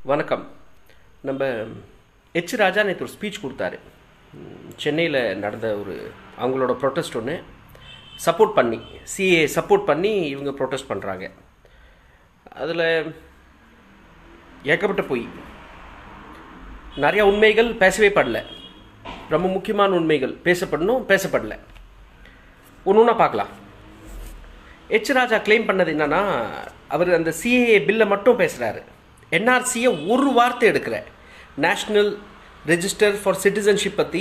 வணக்கம் நம்ம எச் ராஜா நேற்று ஒரு ஸ்பீச் கொடுத்தாரு சென்னையில் நடந்த ஒரு அவங்களோட ப்ரொட்டஸ்ட் ஒன்று சப்போர்ட் பண்ணி சிஏ சப்போர்ட் பண்ணி இவங்க ப்ரொட்டஸ்ட் பண்ணுறாங்க அதில் ஏகப்பட்ட பொய் நிறையா உண்மைகள் பேசவே படல ரொம்ப முக்கியமான உண்மைகள் பேசப்படணும் பேசப்படல ஒன்று ஒன்றா பார்க்கலாம் எச் ராஜா கிளைம் பண்ணது என்னன்னா அவர் அந்த சிஏஏ பில்லை மட்டும் பேசுகிறாரு என்ஆர்சியை ஒரு வார்த்தை எடுக்கிற நேஷ்னல் ரெஜிஸ்டர் ஃபார் சிட்டிசன்ஷிப் பற்றி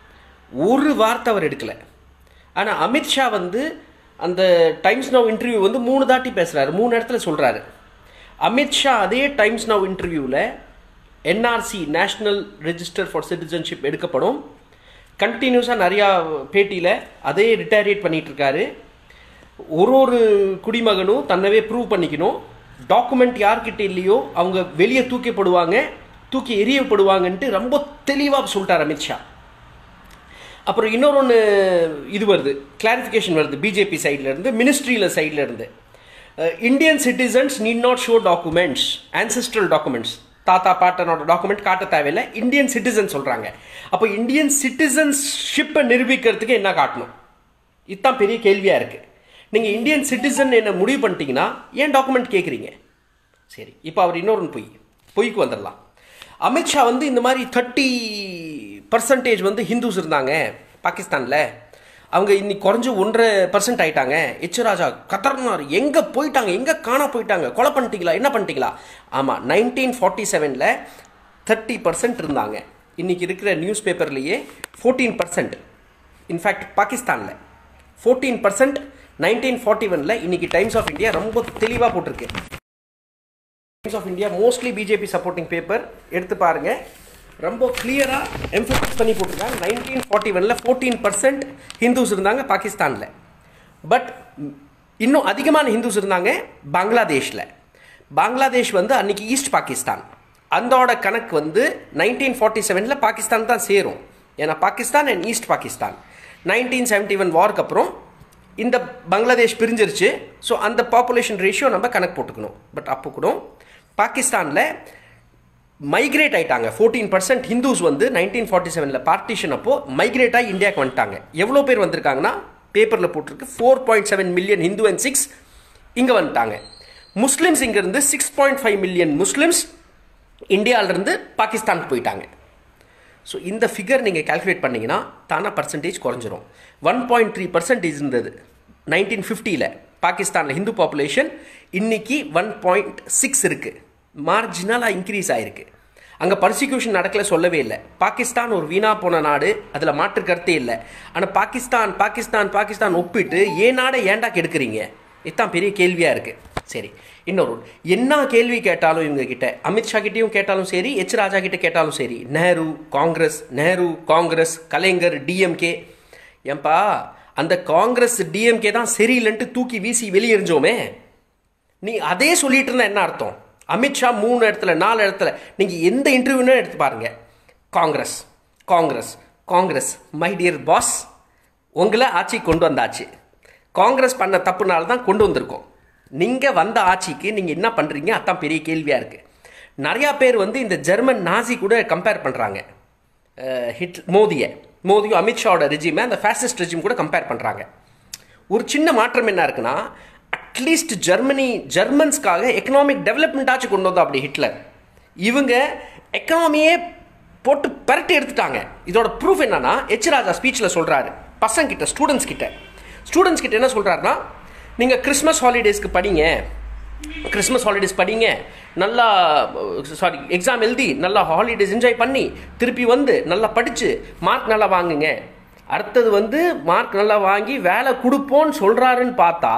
ஒரு வார்த்தை அவர் எடுக்கல ஆனால் அமித்ஷா வந்து அந்த டைம்ஸ் நவ் இன்டர்வியூ வந்து மூணு தாட்டி பேசுகிறாரு மூணு இடத்துல சொல்கிறாரு அமித்ஷா அதே டைம்ஸ் நவ் இன்டர்வியூவில் NRC national register for citizenship எடுக்கப்படும் கண்டினியூஸாக நிறையா பேட்டியில் அதே ரிட்டையரேட் பண்ணிகிட்டு இருக்காரு ஒரு ஒரு குடிமகனும் தன்னவே ப்ரூவ் பண்ணிக்கணும் டாக்குமெண்ட் யார்கிட்ட இல்லையோ அவங்க வெளியே தூக்கப்படுவாங்க தூக்கி எரியப்படுவாங்கன்ட்டு ரொம்ப தெளிவாக சொல்லிட்டார் அமித்ஷா அப்புறம் இன்னொரு ஒன்று இது வருது கிளாரிஃபிகேஷன் வருது பிஜேபி சைட்லேருந்து மினிஸ்ட்ரியில் சைட்லேருந்து Indian citizens need not show documents ancestral documents தாத்தா பாட்டனோட டாக்குமெண்ட் காட்ட தேவையில்லை இந்தியன் சிட்டிசன் சொல்கிறாங்க அப்போ இந்தியன் சிட்டிசன்ஷிப்பை நிரூபிக்கிறதுக்கு என்ன காட்டணும் இதுதான் பெரிய கேள்வியாக இருக்குது நீங்கள் இந்தியன் சிட்டிசன் என்ன முடிவு பண்ணிட்டீங்கன்னா ஏன் டாக்குமெண்ட் கேட்குறீங்க சரி இப்போ அவர் இன்னொரு பொய் பொய்க்கு வந்துடலாம் அமித்ஷா வந்து இந்த மாதிரி தேர்ட்டி பர்சன்டேஜ் வந்து ஹிந்துஸ் இருந்தாங்க பாகிஸ்தானில் அவங்க இன்னைக்கு குறைஞ்சு ஒன்றரை பர்சன்ட் ஆயிட்டாங்க எச் ராஜா கத்தர்னார் எங்கே போயிட்டாங்க எங்கே காணா போயிட்டாங்க கொலை பண்ணிட்டீங்களா என்ன பண்ணிட்டீங்களா ஆமாம் நைன்டீன் ஃபார்ட்டி செவனில் தேர்ட்டி பர்சன்ட் இருந்தாங்க இன்னைக்கு இருக்கிற நியூஸ் பேப்பர்லேயே ஃபோர்டீன் பர்சன்ட் இன்ஃபேக்ட் பாகிஸ்தானில் ஃபோர்டீன் பர்சன்ட் நைன்டீன் ஃபார்ட்டி ஒனில் இன்னைக்கு டைம்ஸ் ஆஃப் இந்தியா ரொம்ப தெளிவாக போட்டிருக்கு Times of India mostly BJP supporting paper எடுத்து பாருங்க ரொம்ப கிளியராக எம்ஃபசைஸ் பண்ணி போட்டிருக்காங்க நைன்டீன் ஃபார்ட்டி ஒனில் ஃபோர்டீன் பர்சன்ட் ஹிந்துஸ் இருந்தாங்க பாகிஸ்தானில் பட் இன்னும் அதிகமான ஹிந்துஸ் இருந்தாங்க பங்களாதேஷில் பங்களாதேஷ் வந்து அன்னைக்கு ஈஸ்ட் பாகிஸ்தான் அந்தோட கணக்கு வந்து நைன்டீன் ஃபார்ட்டி செவனில் பாகிஸ்தான் தான் சேரும் ஏன்னா Pakistan and East Pakistan nineteen seventy one வார்க்கு அப்புறம் இந்த பங்களாதேஷ் பிரிஞ்சிருச்சு ஸோ அந்த பாப்புலேஷன் ரேஷியோ நம்ம கணக்கு போட்டுக்கணும் பட் அப்போ கூட பாகிஸ்தானில் மைக்ரேட் ஆயிட்டாங்க ஃபோர்டீன் பர்சன்ட் ஹிந்துஸ் வந்து நைன்டீன் ஃபார்ட்டி செவனில் பார்ட்டிஷன் அப்போ மைக்ரேட் ஆகி இந்தியாவுக்கு வந்துட்டாங்க எவ்வளோ பேர் வந்திருக்காங்கன்னா பேப்பரில் போட்டிருக்கு four point seven million Hindu and six இங்கே வந்துட்டாங்க முஸ்லிம்ஸ் இங்கேருந்து six point five million Muslims இந்தியாவிலேருந்து பாகிஸ்தானுக்கு போயிட்டாங்க ஸோ இந்த ஃபிகர் நீங்கள் கால்குலேட் பண்ணிங்கன்னா தானா பர்சன்டேஜ் குறைஞ்சிரும் ஒன் பாயிண்ட் த்ரீ பர்சன்டேஜ் இருந்தது நைன்டீன் ஃபிஃப்டியில் பாகிஸ்தானில் ஹிந்து பாப்புலேஷன் இன்னைக்கு ஒன் பாயிண்ட் சிக்ஸ் இருக்குது மார்ஜினலாக இன்க்ரீஸ் ஆயிருக்கு அங்கே பர்சிக்யூஷன் நடக்கல சொல்லவே இல்லை பாகிஸ்தான் ஒரு வீணா போன நாடு அதில் மாற்று கருத்தே இல்லை ஆனால் பாகிஸ்தான் பாகிஸ்தான் பாகிஸ்தான் ஒப்பிட்டு ஏன் நாடை ஏன்டா கெடுக்குறீங்க இதுதான் பெரிய கேள்வியாக இருக்குது சரி இன்னொரு என்ன கேள்வி கேட்டாலும் இவங்க கிட்ட அமித்ஷா கிட்டேயும் கேட்டாலும் சரி எச் ராஜா கிட்ட கேட்டாலும் சரி நேரு காங்கிரஸ் நேரு காங்கிரஸ் கலைஞர் டிஎம்கே ஏன்பா அந்த காங்கிரஸ் டிஎம்கே தான் சரியில்லைன்ட்டு தூக்கி வீசி வெளியெறிஞ்சோமே நீ அதே சொல்லிட்டு இருந்தா என்ன அர்த்தம் அமித்ஷா மூணு இடத்துல நாலு இடத்துல நீங்கள் எந்த இன்டர்வியூனே எடுத்து பாருங்க Congress Congress Congress my dear boss உங்களை ஆட்சி கொண்டு வந்தாச்சு காங்கிரஸ் பண்ண தப்புனால தான் கொண்டு வந்திருக்கோம் நீங்கள் வந்த ஆட்சிக்கு நீங்கள் என்ன பண்ணுறீங்க அதான் பெரிய கேள்வியாக இருக்குது நிறையா பேர் வந்து இந்த ஜெர்மன் நாசி கூட கம்பேர் பண்ணுறாங்க ஹிட் மோதியை மோதியும் அமித்ஷாவோட ரெஜிமை அந்த ஃபேசிஸ்ட் ரெஜிம் கூட கம்பேர் பண்ணுறாங்க ஒரு சின்ன மாற்றம் என்ன இருக்குன்னா அட்லீஸ்ட் ஜெர்மனி ஜெர்மன்ஸ்க்காக எக்கனாமிக் டெவலப்மெண்ட்டாச்சும் கொண்டு வந்தோம் அப்படி ஹிட்லர் இவங்க எக்கனாமியே போட்டு பரட்டி எடுத்துட்டாங்க இதோட ப்ரூஃப் என்னன்னா எச் ராஜா ஸ்பீச்சில் சொல்கிறாரு பசங்க கிட்ட ஸ்டூடெண்ட்ஸ் கிட்ட ஸ்டூடெண்ட்ஸ் கிட்ட என்ன சொல்கிறாருன்னா நீங்கள் கிறிஸ்மஸ் ஹாலிடேஸ்க்கு படிங்க கிறிஸ்மஸ் ஹாலிடேஸ் படிங்க நல்லா சாரி எக்ஸாம் எழுதி நல்லா ஹாலிடேஸ் என்ஜாய் பண்ணி திருப்பி வந்து நல்லா படித்து மார்க் நல்லா வாங்குங்க அடுத்தது வந்து மார்க் நல்லா வாங்கி வேலை கொடுப்போன்னு சொல்கிறாருன்னு பார்த்தா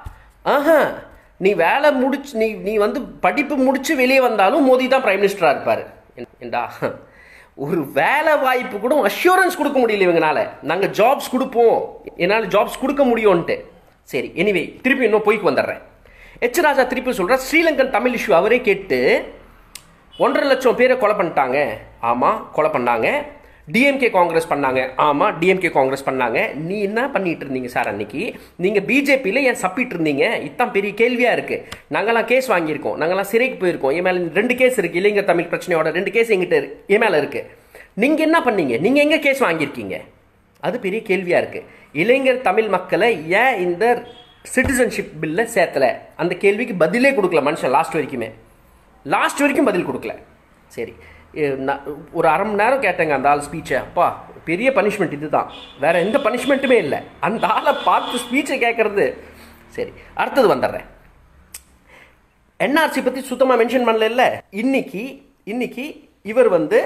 ஆஹா நீ வேலை முடிச்சு நீ நீ வந்து படிப்பு முடிச்சு வெளியே வந்தாலும் மோடி தான் பிரைம் மினிஸ்டராக இருப்பார் ஏண்டா ஒரு வேலை வாய்ப்பு கூட அஷூரன்ஸ் கொடுக்க முடியல இவங்கனால நாங்கள் ஜாப்ஸ் கொடுப்போம் என்னால் ஜாப்ஸ் கொடுக்க முடியும்ன்ட்டு சரி எனிவே திருப்பி இன்னும் போய்க்கு வந்துடுறேன் எச் ராஜா திருப்பி சொல்கிறார் ஸ்ரீலங்கன் தமிழ் இஷ்யூ அவரே கேட்டு ஒன்றரை லட்சம் பேரை கொலை பண்ணிட்டாங்க ஆமாம் கொலை பண்ணாங்க டிஎம்கே காங்கிரஸ் பண்ணாங்க ஆமாம் டிஎம்கே காங்கிரஸ் பண்ணாங்க நீ என்ன பண்ணிட்டு இருந்தீங்க சார் அன்னைக்கு நீங்கள் பிஜேபியில் ஏன் சப்பிட்டு இருந்தீங்க இதான் பெரிய கேள்வியாக இருக்குது நாங்களாம் கேஸ் வாங்கியிருக்கோம் நாங்களாம் சிறைக்கு போயிருக்கோம் என் மேலே ரெண்டு கேஸ் இருக்குது இளைஞர் தமிழ் பிரச்சனையோட ரெண்டு கேஸ் எங்கிட்ட இரு- என் மேலே இருக்குது நீங்கள் என்ன பண்ணீங்க நீங்கள் எங்கே கேஸ் வாங்கியிருக்கீங்க அது பெரிய கேள்வியாக இருக்குது இளைஞர் தமிழ் மக்களை ஏன் இந்த சிட்டிசன்ஷிப் பில்ல சேர்த்தல அந்த கேள்விக்கு பதிலே கொடுக்கல மனுஷன் லாஸ்ட் வரைக்குமே லாஸ்ட் வரைக்கும் பதில் கொடுக்கல சரி எ, நான் ஒரு அரை மணி நேரம் கேட்டேங்க அந்த ஆள் ஸ்பீச்சை அப்பா பெரிய பனிஷ்மெண்ட் இதுதான் வேற எந்த பனிஷ்மெண்ட்டுமே இல்லை அந்த ஆளை பார்த்து ஸ்பீச்சை கேட்கறது சரி அடுத்தது வந்துடுறேன் என்ஆர்சி பற்றி சுத்தமாக மென்ஷன் பண்ணல இன்னைக்கு இன்னைக்கு இவர் வந்து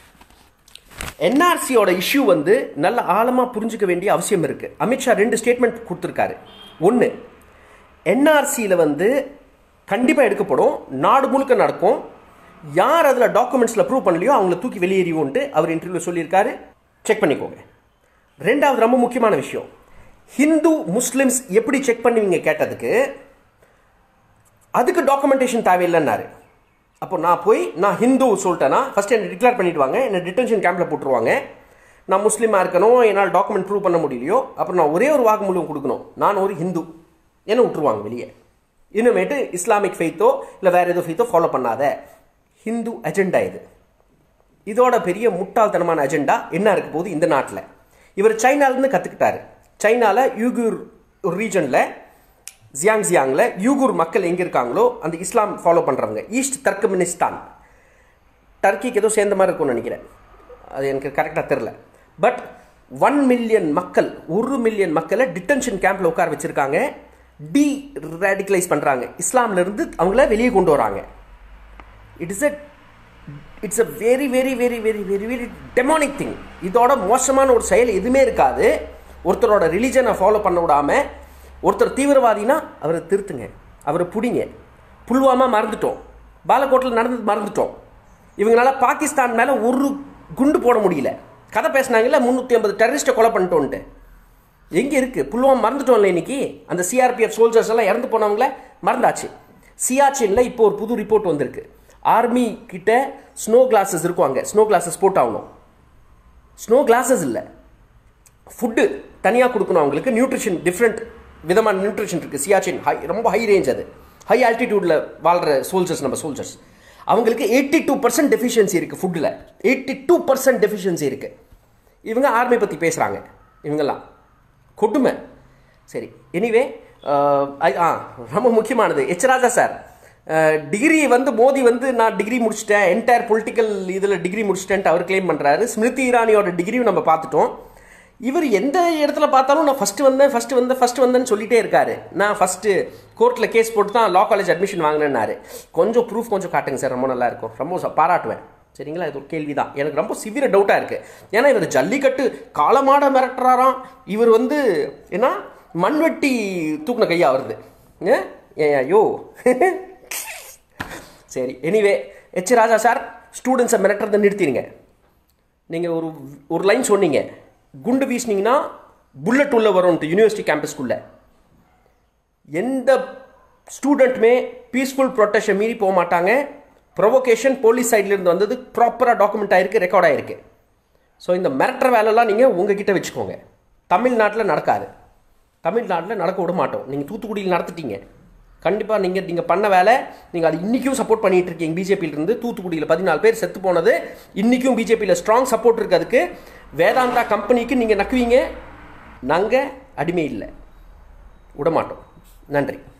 என்ஆர்சியோட இஷ்யூ வந்து நல்ல ஆழமாக புரிஞ்சுக்க வேண்டிய அவசியம் இருக்கு அமித்ஷா ரெண்டு ஸ்டேட்மெண்ட் கொடுத்துருக்காரு ஒன்று என்ஆர்சியில் வந்து கண்டிப்பாக எடுக்கப்படும் நாடு முழுக்க நடக்கும் யார் அதில் டாக்குமெண்ட்ஸில் ப்ரூவ் பண்ணலையோ அவங்கள தூக்கி வெளியேறிவோன்ட்டு அவர் இன்டர்வியூ சொல்லியிருக்காரு செக் பண்ணிக்கோங்க ரெண்டாவது ரொம்ப முக்கியமான விஷயம் ஹிந்து முஸ்லிம்ஸ் எப்படி செக் பண்ணுவீங்க கேட்டதுக்கு அதுக்கு டாக்குமெண்டேஷன் தேவையில்லைன்னாரு அப்போ நான் போய் நான் ஹிந்து சொல்லிட்டேன்னா ஃபர்ஸ்ட் என்னை டிக்ளேர் பண்ணிடுவாங்க என்னை டிடென்ஷன் கேம்பில் போட்டுருவாங்க நான் முஸ்லீமாக இருக்கணும் என்னால் டாக்குமெண்ட் ப்ரூவ் பண்ண முடியலையோ அப்புறம் நான் ஒரே ஒரு வாக்குமூலம் கொடுக்கணும் நான் ஒரு ஹிந்து என்ன விட்டுருவாங்க வெளியே இனிமேட்டு இஸ்லாமிக் ஃபெய்த்தோ இல்லை வேற ஏதோ ஃபெய்த்தோ ஃபாலோ பண்ணாத ஹிந்து அஜெண்டா இது இதோட பெரிய முட்டாள்தனமான அஜெண்டா என்ன இருக்க போகுது இந்த நாட்டில் இவர் சைனாலேருந்து கற்றுக்கிட்டாரு சைனாவில் யூகூர் ஒரு ரீஜனில் ஜியாங்ஜியாங்கில் யூகூர் மக்கள் எங்கே இருக்காங்களோ அந்த இஸ்லாம் ஃபாலோ பண்ணுறவங்க ஈஸ்ட் தர்க்கமினிஸ்தான் டர்க்கிக்கு ஏதோ சேர்ந்த மாதிரி இருக்கும்னு நினைக்கிறேன் அது எனக்கு கரெக்டாக தெரில பட் ஒன் மில்லியன் மக்கள் ஒரு மில்லியன் மக்களை டிடென்ஷன் கேம்பில் உட்கார வச்சுருக்காங்க டி ரேடிகலைஸ் பண்ணுறாங்க இஸ்லாம்லேருந்து அவங்கள வெளியே கொண்டு வராங்க it is a it's a very very very very very very demonic thing இதோட மோசமான ஒரு செயல் எதுவுமே இருக்காது ஒருத்தரோட ரிலிஜனை ஃபாலோ பண்ண விடாம ஒருத்தர் தீவிரவாதினா அவரை திருத்துங்க அவரை பிடிங்க புல்வாமா மறந்துட்டோம் பாலக்கோட்டில் நடந்தது மறந்துட்டோம் இவங்களால பாகிஸ்தான் மேலே ஒரு குண்டு போட முடியல கதை பேசினாங்கல்ல முந்நூற்றி ஐம்பது டெரரிஸ்ட்டை கொலை பண்ணிட்டோன்ட்டு எங்கே இருக்கு புல்வாமா மறந்துட்டோம்ல இன்னைக்கு அந்த சிஆர்பிஎஃப் சோல்ஜர்ஸ் எல்லாம் இறந்து போனவங்கள மறந்தாச்சு சியாச்சின்ல இப்போ ஒரு புது ரிப்போர்ட் வந்திருக்கு ஆர்மி கிட்ட ஸ்னோ கிளாஸஸ் இருக்கும் அங்கே ஸ்னோ கிளாஸஸ் போட்டாகணும் ஸ்னோ கிளாஸஸ் இல்லை ஃபுட்டு தனியாக கொடுக்கணும் அவங்களுக்கு நியூட்ரிஷன் டிஃப்ரெண்ட் விதமான நியூட்ரிஷன் இருக்குது சியாச்சின் ஹை ரொம்ப ஹை ரேஞ்ச் அது ஹை ஆல்டிடியூடில் வாழ்கிற சோல்ஜர்ஸ் நம்ம சோல்ஜர்ஸ் அவங்களுக்கு எயிட்டி டூ பர்சன்ட் டெஃபிஷியன்சி இருக்குது ஃபுட்டில் எயிட்டி டூ பர்சன்ட் டெஃபிஷியன்சி இருக்குது இவங்க ஆர்மி பற்றி பேசுகிறாங்க இவங்கெல்லாம் கொடுமை சரி எனிவே ஆ ரொம்ப முக்கியமானது எச் ராஜா சார் டிகிரி வந்து மோடி வந்து நான் டிகிரி முடிச்சிட்டேன் என்டையர் பொலிட்டிக்கல் இதில் டிகிரி முடிச்சிட்டேன்ட்டு அவர் கிளைம் பண்ணுறாரு ஸ்மிருதி இரானியோட டிகிரியும் நம்ம பார்த்துட்டோம் இவர் எந்த இடத்துல பார்த்தாலும் நான் ஃபஸ்ட்டு வந்தேன் ஃபஸ்ட்டு வந்தேன் ஃபஸ்ட்டு வந்தேன்னு சொல்லிட்டே இருக்காரு நான் ஃபஸ்ட்டு கோர்ட்டில் கேஸ் போட்டு தான் லா காலேஜ் அட்மிஷன் வாங்கினேன்னாரு கொஞ்சம் ப்ரூஃப் கொஞ்சம் காட்டுங்க சார் ரொம்ப நல்லா இருக்கும் ரொம்ப ச- பாராட்டுவேன் சரிங்களா இது ஒரு கேள்வி தான் எனக்கு ரொம்ப சிவியர் டவுட்டாக இருக்குது ஏன்னா இவர் ஜல்லிக்கட்டு காலமாட மிரட்டுறாராம் இவர் வந்து என்ன மண்வெட்டி தூக்குன கையா வருது ஏ? ஏன் ஐயோ சரி எனிவே எச் ராஜா சார் ஸ்டூடெண்ட்ஸை மிரட்டுறதை நிறுத்திடுங்க நீங்கள் ஒரு ஒரு லைன் சொன்னீங்க குண்டு வீசினீங்கன்னா புல்லட் உள்ள வரும்ன்ட்டு யூனிவர்சிட்டி கேம்பஸ்க்குள்ளே எந்த ஸ்டூடெண்ட்டுமே பீஸ்ஃபுல் ப்ரொட்டெக்ஷன் மீறி போக மாட்டாங்க ப்ரொவோகேஷன் போலீஸ் சைட்லேருந்து வந்தது ப்ராப்பராக டாக்குமெண்ட் ஆயிருக்கு ரெக்கார்ட் ஆயிருக்கு ஸோ இந்த மிரட்டுற வேலைலாம் நீங்கள் உங்ககிட்ட வச்சுக்கோங்க தமிழ்நாட்டில் நடக்காது தமிழ்நாட்டில் நடக்க விட மாட்டோம் நீங்கள் தூத்துக்குடியில் நடத்திட்டீங்க கண்டிப்பாக நீங்கள் நீங்கள் பண்ண வேலை நீங்கள் அது இன்றைக்கும் சப்போர்ட் பண்ணிட்டு இருக்கீங்க பிஜேபியிலிருந்து தூத்துக்குடியில் பதினாலு பேர் செத்து போனது இன்றைக்கும் பிஜேபியில் ஸ்ட்ராங் சப்போர்ட் இருக்கு அதுக்கு வேதாந்தா கம்பெனிக்கு நீங்கள் நக்குவீங்க நாங்கள் அடிமை இல்லை விட மாட்டோம் நன்றி